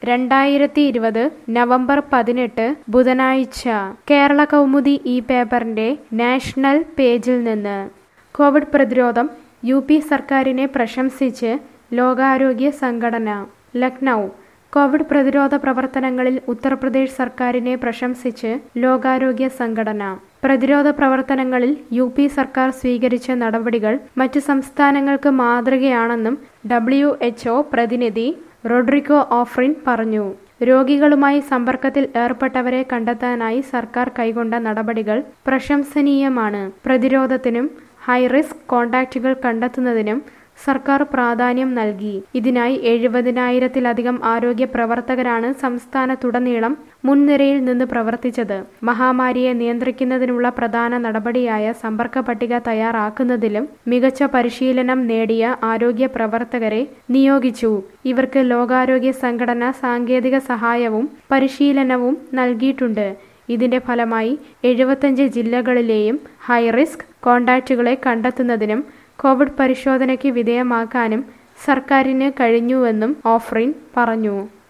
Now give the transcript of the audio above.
രണ്ടായിരത്തി ഇരുപത് നവംബർ പതിനെട്ട് ബുധനാഴ്ച കേരള കൗമുദി ഈ പേപ്പറിന്റെ നാഷണൽ പേജിൽ നിന്ന് കോവിഡ് പ്രതിരോധം യു പി സർക്കാരിനെ പ്രശംസിച്ച് ലോകാരോഗ്യ സംഘടന ലക്നൗ കോവിഡ് പ്രതിരോധ പ്രവർത്തനങ്ങളിൽ ഉത്തർപ്രദേശ് സർക്കാരിനെ പ്രശംസിച്ച് ലോകാരോഗ്യ സംഘടന പ്രതിരോധ പ്രവർത്തനങ്ങളിൽ യു പി സർക്കാർ സ്വീകരിച്ച നടപടികൾ മറ്റു സംസ്ഥാനങ്ങൾക്ക് മാതൃകയാണെന്നും ഡബ്ല്യു എച്ച്ഒ പ്രതിനിധി റോഡ്രിഗോ ഓഫ്രിൻ പറഞ്ഞു രോഗികളുമായി സമ്പർക്കത്തിൽ ഏർപ്പെട്ടവരെ കണ്ടെത്താനായി സർക്കാർ കൈക്കൊണ്ട നടപടികൾ പ്രശംസനീയമാണ് പ്രതിരോധത്തിനും ഹൈറിസ്ക് കോണ്ടാക്റ്റുകൾ കണ്ടെത്തുന്നതിനും സർക്കാർ പ്രാധാന്യം നൽകി ഇതിനായി എഴുപതിനായിരത്തിലധികം ആരോഗ്യ പ്രവർത്തകരാണ് സംസ്ഥാനത്തുടനീളം മുൻനിരയിൽ നിന്ന് പ്രവർത്തിച്ചത് മഹാമാരിയെ നിയന്ത്രിക്കുന്നതിനുള്ള പ്രധാന നടപടിയായ സമ്പർക്ക പട്ടിക തയ്യാറാക്കുന്നതിലും മികച്ച പരിശീലനം നേടിയ ആരോഗ്യ പ്രവർത്തകരെ നിയോഗിച്ചു ഇവർക്ക് ലോകാരോഗ്യ സംഘടന സാങ്കേതിക സഹായവും പരിശീലനവും നൽകിയിട്ടുണ്ട് ഇതിന്റെ ഫലമായി എഴുപത്തഞ്ച് ജില്ലകളിലെയും ഹൈറിസ്ക് കോണ്ടാക്റ്റുകളെ കണ്ടെത്തുന്നതിനും കോവിഡ് പരിശോധനയ്ക്ക് വിധേയമാക്കാനും സർക്കാരിന് കഴിഞ്ഞുവെന്നും ഓഫ്രിൻ പറഞ്ഞു